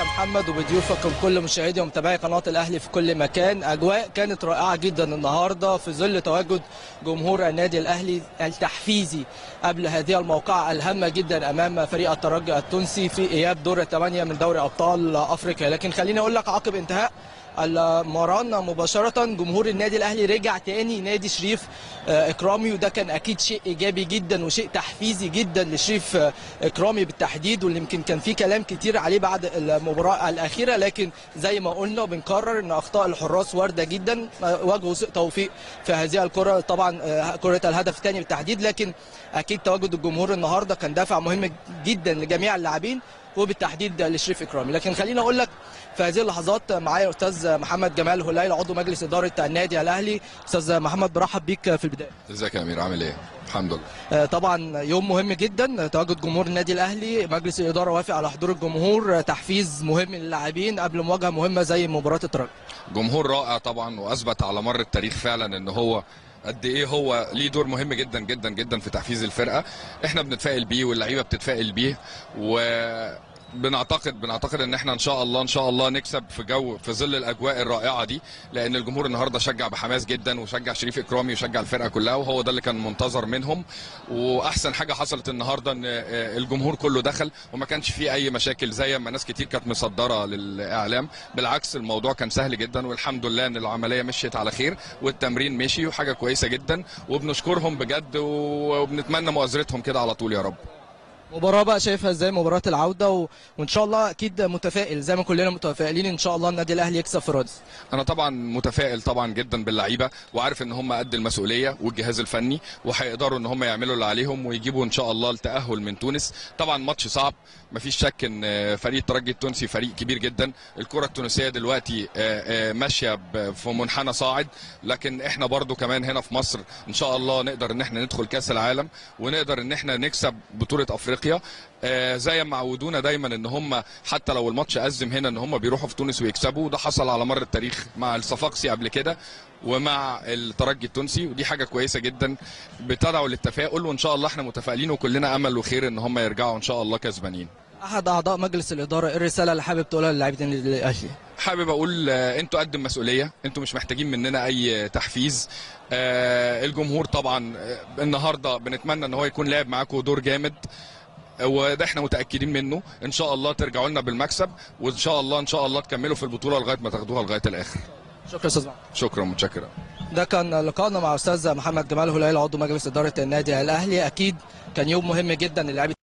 محمد وبضيوفك وكل مشاهدي ومتابعي قناه الاهلي في كل مكان اجواء كانت رائعه جدا النهارده في ظل تواجد جمهور النادي الاهلي التحفيزي قبل هذه الموقعه الهامه جدا امام فريق الترجي التونسي في اياب دور الثمانيه من دوري ابطال افريقيا لكن خليني اقول لك عقب انتهاء المران مباشرة جمهور النادي الأهلي رجع تاني نادي شريف آه، إكرامي وده كان أكيد شيء إيجابي جدا وشيء تحفيزي جدا لشريف آه، إكرامي بالتحديد واللي يمكن كان في كلام كتير عليه بعد المباراة الأخيرة لكن زي ما قلنا وبنكرر إن أخطاء الحراس واردة جدا آه، واجهوا سوء توفيق في هذه الكرة طبعا آه، كرة الهدف الثاني بالتحديد لكن أكيد تواجد الجمهور النهارده كان دافع مهم جدا لجميع اللاعبين وبالتحديد لشريف اكرامي لكن خليني اقول لك في هذه اللحظات معايا استاذ محمد جمال هليل عضو مجلس اداره النادي الاهلي استاذ محمد برحب بيك في البدايه ازيك يا امير عامل ايه؟ الحمد لله آه، طبعا يوم مهم جدا تواجد جمهور النادي الاهلي مجلس الاداره وافق على حضور الجمهور آه، تحفيز مهم للاعبين قبل مواجهه مهمه زي مباراه الترجي جمهور رائع طبعا واثبت على مر التاريخ فعلا ان هو قد ايه هو ليه دور مهم جدا جدا جدا في تحفيز الفرقه احنا بنتفائل بيه واللعيبه بتتفائل بيه و بنعتقد بنعتقد ان احنا ان شاء الله ان شاء الله نكسب في جو في ظل الاجواء الرائعه دي لان الجمهور النهارده شجع بحماس جدا وشجع شريف اكرامي وشجع الفرقه كلها وهو ده اللي كان منتظر منهم واحسن حاجه حصلت النهارده ان آه، الجمهور كله دخل وما كانش فيه اي مشاكل زي ما ناس كتير كانت مصدره للاعلام بالعكس الموضوع كان سهل جدا والحمد لله ان العمليه مشيت على خير والتمرين مشي وحاجه كويسه جدا وبنشكرهم بجد وبنتمنى مؤازرتهم كده على طول يا رب مباراه بقى شايفها ازاي مباراه العوده و... وان شاء الله اكيد متفائل زي ما كلنا متفائلين ان شاء الله النادي الاهلي يكسب في رادس انا طبعا متفائل طبعا جدا باللعيبه وعارف ان هم قد المسؤوليه والجهاز الفني وهيقدروا ان هم يعملوا اللي عليهم ويجيبوا ان شاء الله التاهل من تونس طبعا ماتش صعب مفيش شك ان فريق الترجي التونسي فريق كبير جدا الكره التونسيه دلوقتي آه، آه، ماشيه ب- في منحنى صاعد لكن احنا برضو كمان هنا في مصر ان شاء الله نقدر ان احنا ندخل كاس العالم ونقدر ان احنا نكسب بطوله افريقيا آه، زي ما عودونا دايما ان هم حتى لو الماتش ازم هنا ان هم بيروحوا في تونس ويكسبوا ده حصل على مر التاريخ مع الصفاقسي قبل كده ومع الترجي التونسي ودي حاجه كويسه جدا بتدعو للتفاؤل وان شاء الله احنا متفائلين وكلنا امل وخير ان هم يرجعوا ان شاء الله كسبانين احد اعضاء مجلس الاداره إيه الرساله اللي حابب تقولها للاعيبه النادي الاهلي حابب اقول آه، انتوا قد المسؤوليه انتوا مش محتاجين مننا اي تحفيز آه، الجمهور طبعا آه، النهارده بنتمنى ان هو يكون لعب معاكم دور جامد آه، وده احنا متاكدين منه ان شاء الله ترجعوا لنا بالمكسب وان شاء الله ان شاء الله تكملوا في البطوله لغايه ما تاخدوها لغايه الاخر شكرا استاذ محمد شكرا متشكر ده كان لقاءنا مع استاذ محمد جمال هلال عضو مجلس اداره النادي الاهلي اكيد كان يوم مهم جدا للاعيبه